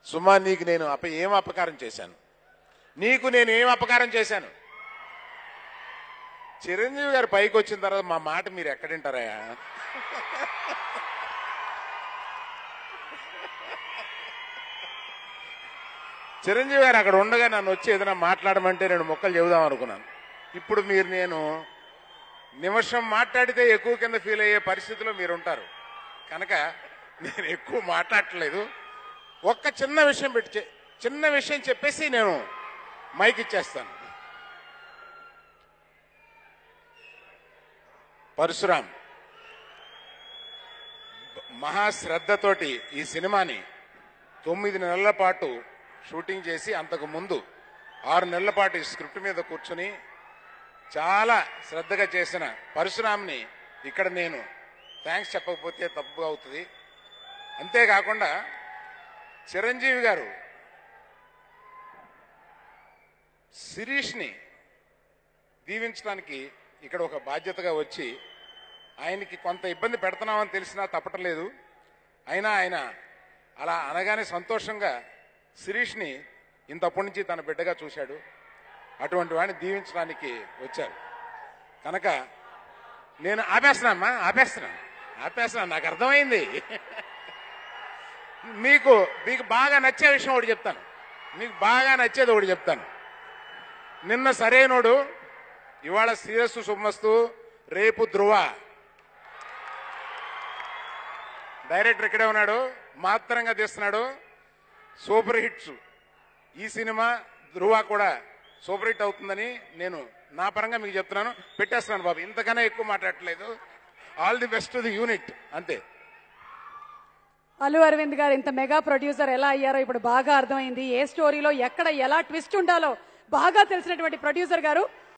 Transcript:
సుమా నీకు నేను అప ఏం అపకారం చేశాను నీకు నేను ఏం అపకారం చేశాను చిరంజీవి గారు పైకి వచ్చిన తర్వాత మా మాట మీరు ఎక్కడింటారయా చిరంజీవి గారు అక్కడ ఉండగా నన్ను వచ్చి ఏదైనా మాట్లాడమంటే రెండు మొక్కలు చెబుదాం అనుకున్నాను ఇప్పుడు మీరు నేను నిమిషం మాట్లాడితే ఎక్కువ కింద ఫీల్ అయ్యే పరిస్థితిలో మీరు ఉంటారు కనుక నేను ఎక్కువ మాట్లాడట్లేదు ఒక్క చిన్న విషయం పెట్టి చె- చిన్న విషయం చెప్పేసి నేను మైక్ ఇచ్చేస్తాను పరశురాం మహాశ్రద్ధతోటి ఈ సినిమాని తొమ్మిది నెలల పాటు షూటింగ్ చేసి అంతకు ముందు ఆరు నెలల పాటు ఈ స్క్రిప్ట్ మీద కూర్చుని చాలా శ్రద్ధగా చేసిన పరశురామ్ని ఇక్కడ నేను థ్యాంక్స్ చెప్పకపోతే తప్పు అవుతుంది అంతేకాకుండా చిరంజీవి గారు శిరీష్ని దీవించడానికి ఇక్కడ ఒక బాధ్యతగా వచ్చి ఆయనకి కొంత ఇబ్బంది పెడుతున్నామని తెలిసినా తప్పటలేదు అయినా ఆయన అలా అనగానే సంతోషంగా శిరీష్ని ఇంతప్పటి నుంచి తన బిడ్డగా చూశాడు అటువంటి వాడిని దీవించడానికి వచ్చారు కనుక నేను ఆపేస్తున్నామ్మా ఆపేస్తున్నా ఆపేస్తున్నా నాకు అర్థమైంది మీకు మీకు బాగా నచ్చే విషయం ఒకటి చెప్తాను మీకు బాగా నచ్చేది ఒకటి చెప్తాను నిన్న సరైనోడు ఇవాళ శ్రీరస్సు శుభమస్తు రేపు ధ్రువ డైరెక్టర్ ఇక్కడే ఉన్నాడు మాత్రంగా తీస్తున్నాడు సూపర్ హిట్స్ ఈ సినిమా ధ్రువ కూడా సూపర్ హిట్ అవుతుందని నేను నా పరంగా మీకు చెప్తున్నాను పెట్టేస్తున్నాను బాబు ఇంతకన్నా ఎక్కువ మాట్లాడట్లేదు all the best the unit అంతే అల్లు అరవింద్ గారు ఇంత మెగా ప్రొడ్యూసర్ ఎలా అయ్యారో ఇప్పుడు బాగా అర్థమైంది ఏ స్టోరీలో ఎక్కడ ఎలా ట్విస్ట్ ఉండాలో బాగా తెలిసినటువంటి ప్రొడ్యూసర్ గారు